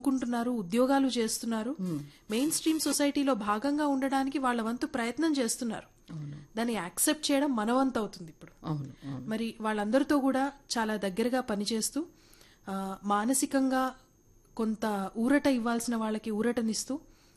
చదువుకుంటున్నారు ఉద్యోగాలు చేస్తున్నారు మెయిన్ స్ట్రీమ్ సొసైటీలో భాగంగా ఉండడానికి వాళ్ళ వంతు ప్రయత్నం చేస్తున్నారు దాన్ని యాక్సెప్ట్ చేయడం మన వంతు అవుతుంది ఇప్పుడు అవును అవును మరి వాళ్ళందరితో కూడా చాలా దగ్గరగా పనిచేస్తూ ఆ, మానసికంగా కొంత ఊరట ఇవ్వాల్సిన వాళ్ళకి ఊరటనిస్తూ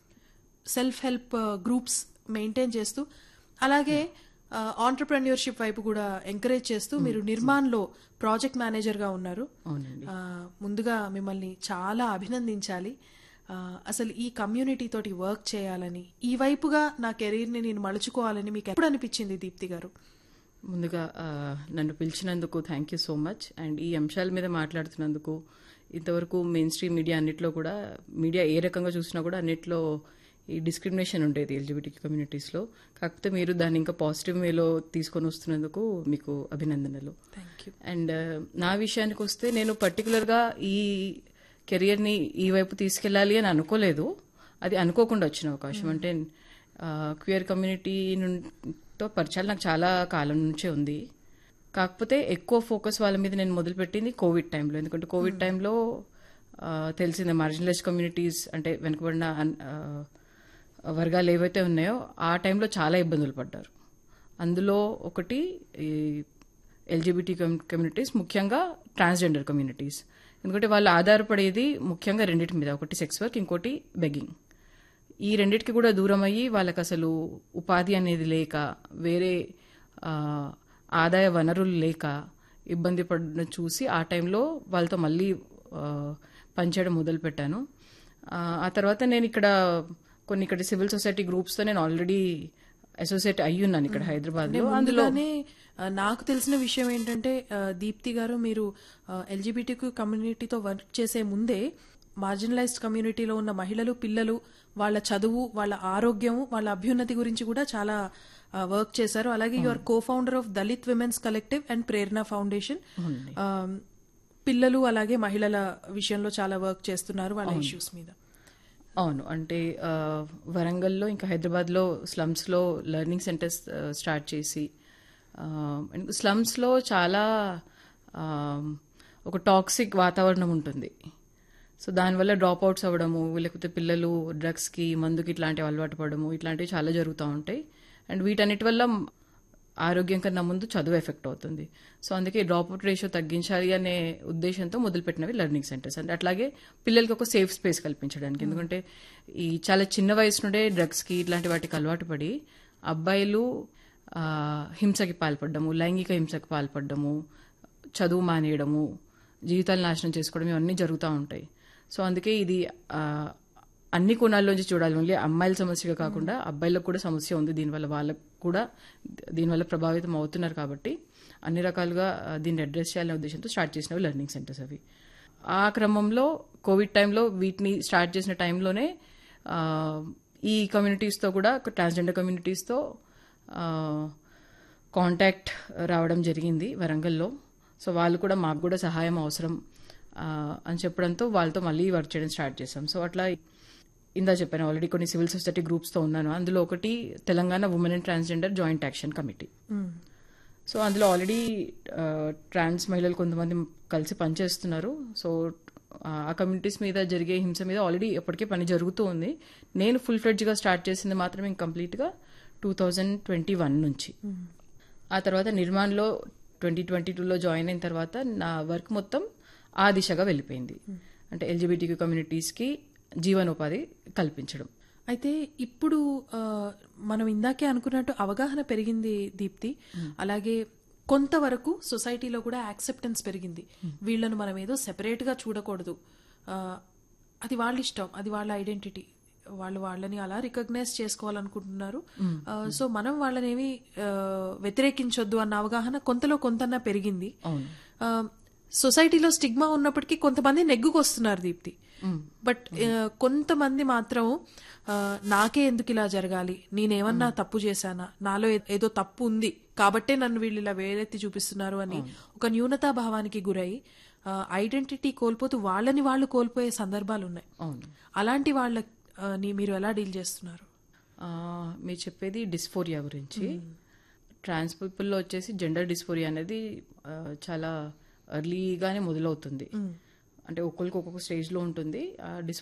సెల్ఫ్ హెల్ప్ గ్రూప్స్ మెయింటైన్ చేస్తూ అలాగే ఆంటర్ప్రెన్యూర్షిప్ వైపు కూడా ఎంకరేజ్ చేస్తూ మీరు నిర్మాణ్లో ప్రాజెక్ట్ మేనేజర్గా ఉన్నారు అవునండి ఆ, ముందుగా మిమ్మల్ని చాలా అభినందించాలి ఆ, అసలు ఈ కమ్యూనిటీ తోటి వర్క్ చేయాలని ఈ వైపుగా నా కెరీర్ని నేను మలుచుకోవాలని మీకు ఎప్పుడు అనిపించింది దీప్తి గారు ముందుగా ఆ, నన్ను పిలిచినందుకు thank you so much and ఈ అంశాల మీద మాట్లాడుతున్నందుకు ఇంతవరకు మెయిన్ స్ట్రీమ్ మీడియా అన్నిట్లో కూడా మీడియా ఏ రకంగా చూసినా కూడా అన్నిట్లో ఈ డిస్క్రిమినేషన్ ఉండేది ఎల్జిబిటీ కమ్యూనిటీస్లో కాకపోతే మీరు దాన్ని ఇంకా పాజిటివ్ వేలో తీసుకొని వస్తున్నందుకు మీకు అభినందనలు థ్యాంక్ యూ అండ్ నా విషయానికి వస్తే నేను పర్టికులర్గా ఈ కెరియర్ని ఈ వైపు తీసుకెళ్ళాలి అని అనుకోలేదు అది అనుకోకుండా వచ్చిన అవకాశం అంటే క్వియర్ కమ్యూనిటీ తో పరిచయాలు నాకు చాలా కాలం నుంచే ఉంది కాకపోతే ఎక్కువ ఫోకస్ వాళ్ళ మీద నేను మొదలుపెట్టింది కోవిడ్ టైంలో ఎందుకంటే కోవిడ్ టైంలో ఆ, తెలిసిందే మార్జినలైజ్ కమ్యూనిటీస్ అంటే వెనుకబడిన అన్- ఆ, వర్గాలు ఏవైతే ఉన్నాయో ఆ టైంలో చాలా ఇబ్బందులు పడ్డారు అందులో ఒకటి ఈ ఎల్జిబిటీ కమ్యూనిటీస్ ముఖ్యంగా ట్రాన్స్జెండర్ కమ్యూనిటీస్ ఎందుకంటే వాళ్ళు ఆధారపడేది ముఖ్యంగా రెండింటి మీద ఒకటి సెక్స్ వర్క్ ఇంకోటి బెగ్గింగ్ ఈ రెండింటికి కూడా దూరం అయ్యి వాళ్ళకి అసలు ఉపాధి అనేది లేక వేరే ఆ, ఆదాయ వనరులు లేక ఇబ్బంది పడడం చూసి ఆ టైంలో వాళ్ళతో మళ్ళీ ఆ, పనిచేయడం మొదలుపెట్టాను ఆ, ఆ తర్వాత నేను ఇక్కడ కొన్ని ఇక్కడ సివిల్ సొసైటీ గ్రూప్స్తో నేను ఆల్రెడీ అసోసియేట్ అయ్యి ఉన్నాను ఇక్కడ హైదరాబాద్లో అందులో ముందుగానే ఆ, నాకు తెలిసిన విషయం ఏంటంటే ఆ, దీప్తి గారు మీరు ఎల్జిబిటీ కమ్యూనిటీతో వర్క్ చేసే ముందే మార్జినలైజ్డ్ కమ్యూనిటీలో ఉన్న మహిళలు పిల్లలు వాళ్ళ చదువు వాళ్ళ ఆరోగ్యం వాళ్ళ అభ్యున్నతి గురించి కూడా చాలా వర్క్ చేశారు అలాగే you are co founder of Dalit Women's Collective and Prerana Foundation ఆ, పిల్లలు అలాగే మహిళల విషయంలో చాలా వర్క్ చేస్తున్నారు వాళ్ళ ఇష్యూస్ మీద అవును అంటే ఆ, వరంగల్లో ఇంకా హైదరాబాద్లో స్లమ్స్లో లెర్నింగ్ సెంటర్స్ ఆ, స్టార్ట్ చేసి ఆ, అండ్ స్లమ్స్లో చాలా ఆ, ఒక టాక్సిక్ వాతావరణం ఉంటుంది సో దానివల్ల డ్రాప్ అవుట్స్ అవ్వడము లేకపోతే పిల్లలు డ్రగ్స్కి మందుకి ఇట్లాంటివి అలవాటు పడము ఇట్లాంటివి చాలా జరుగుతూ ఉంటాయి అండ్ వీటన్నిటి వల్ల ఆరోగ్యం కన్నా ముందు చదువు ఎఫెక్ట్ అవుతుంది సో అందుకే డ్రాప్ అవుట్ రేషియో తగ్గించాలి అనే ఉద్దేశంతో మొదలుపెట్టినవి లెర్నింగ్ సెంటర్స్ అంటే అట్లాగే పిల్లలకి ఒక సేఫ్ స్పేస్ కల్పించడానికి ఎందుకంటే ఈ చాలా చిన్న వయసు నుండే డ్రగ్స్కి ఇట్లాంటి వాటికి అలవాటు పడి అబ్బాయిలు ఆ, హింసకి పాల్పడ్డము లైంగిక హింసకి పాల్పడ్డము చదువు మానేయడము జీవితాలు నాశనం చేసుకోవడం ఇవన్నీ జరుగుతూ ఉంటాయి సో అందుకే ఇది ఆ, అన్ని కోణాల్లోంచి చూడాలి ఓన్లీ అమ్మాయిల సమస్యగా కాకుండా అబ్బాయిలకు కూడా సమస్య ఉంది దీనివల్ల వాళ్ళకు కూడా దీనివల్ల ప్రభావితం అవుతున్నారు కాబట్టి అన్ని రకాలుగా ఆ, దీన్ని అడ్రస్ చేయాలనే ఉద్దేశంతో స్టార్ట్ చేసినవి లెర్నింగ్ సెంటర్స్ అవి ఆ క్రమంలో కోవిడ్ టైంలో వీటిని స్టార్ట్ చేసిన టైంలోనే ఆ, ఈ కమ్యూనిటీస్తో కూడా ట్రాన్స్జెండర్ కమ్యూనిటీస్తో కాంటాక్ట్ రావడం జరిగింది వరంగల్లో సో వాళ్ళు కూడా మాకు కూడా సహాయం అవసరం ఆ, అని చెప్పడంతో వాళ్ళతో మళ్ళీ వర్క్ చేయడం స్టార్ట్ చేసాం సో అట్లా ఇందా చెప్పాను ఆల్రెడీ కొన్ని సివిల్ సొసైటీ గ్రూప్స్తో ఉన్నాను అందులో ఒకటి Telangana women and transgender joint action committee so అందులో ఆల్రెడీ ట్రాన్స్ మహిళలు కొంతమంది కలిసి పనిచేస్తున్నారు సో ఆ కమ్యూనిటీస్ మీద జరిగే హింస మీద ఆల్రెడీ ఎప్పటికే పని జరుగుతూ ఉంది నేను ఫుల్ ఫ్లెడ్జ్గా స్టార్ట్ చేసింది మాత్రం ఇంకంప్లీట్గా టూ థౌజండ్ ట్వంటీ వన్ నుంచి ఆ తర్వాత నిర్మాణ్లో ట్వంటీ ట్వంటీ టూలో జాయిన్ అయిన తర్వాత నా వర్క్ మొత్తం ఆ దిశగా వెళ్ళిపోయింది అంటే ఎల్జిబిటీ కమ్యూనిటీస్కి జీవనోపాధి కల్పించడం అయితే ఇప్పుడు ఆ, మనం ఇందాకే అనుకున్నట్టు అవగాహన పెరిగింది దీప్తి అలాగే కొంతవరకు సొసైటీలో కూడా యాక్సెప్టెన్స్ పెరిగింది వీళ్ళను మనం ఏదో సెపరేట్ గా చూడకూడదు ఆ, అది వాళ్ళ ఇష్టం అది వాళ్ళ ఐడెంటిటీ వాళ్ళు వాళ్ళని అలా రికగ్నైజ్ చేసుకోవాలనుకుంటున్నారు ఆ, సో మనం వాళ్ళనేమి ఆ, వ్యతిరేకించొద్దు అన్న అవగాహన కొంతలో కొంతన్నా పెరిగింది అవును ఆ, సొసైటీలో స్టిగ్మా ఉన్నప్పటికీ కొంతమంది నెగ్గుకొస్తున్నారు దీప్తి బట్ ఆ, కొంతమంది మాత్రం ఆ, నాకే ఎందుకు ఇలా జరగాలి నేనేమన్నా తప్పు చేశానా నాలో ఏ- ఏదో తప్పు ఉంది కాబట్టే నన్ను వీళ్ళు ఇలా వేలెత్తి చూపిస్తున్నారు అని ఒక న్యూనతా భావానికి గురై ఐడెంటిటీ కోల్పోతూ వాళ్ళని వాళ్ళు కోల్పోయే సందర్భాలు ఉన్నాయి అవును అలాంటి వాళ్ళ ఆ, ని మీరు ఎలా డీల్ చేస్తున్నారు ఆ, మీరు చెప్పేది డిస్ఫోరియా గురించి ట్రాన్స్ పీపుల్లో వచ్చేసి జెండర్ డిస్ఫోరియా అనేది ఆ, చాలా ఎర్లీగానే మొదలవుతుంది అంటే ఒక్కొక్కరికి ఒక్కొక్క స్టేజ్లో ఉంటుంది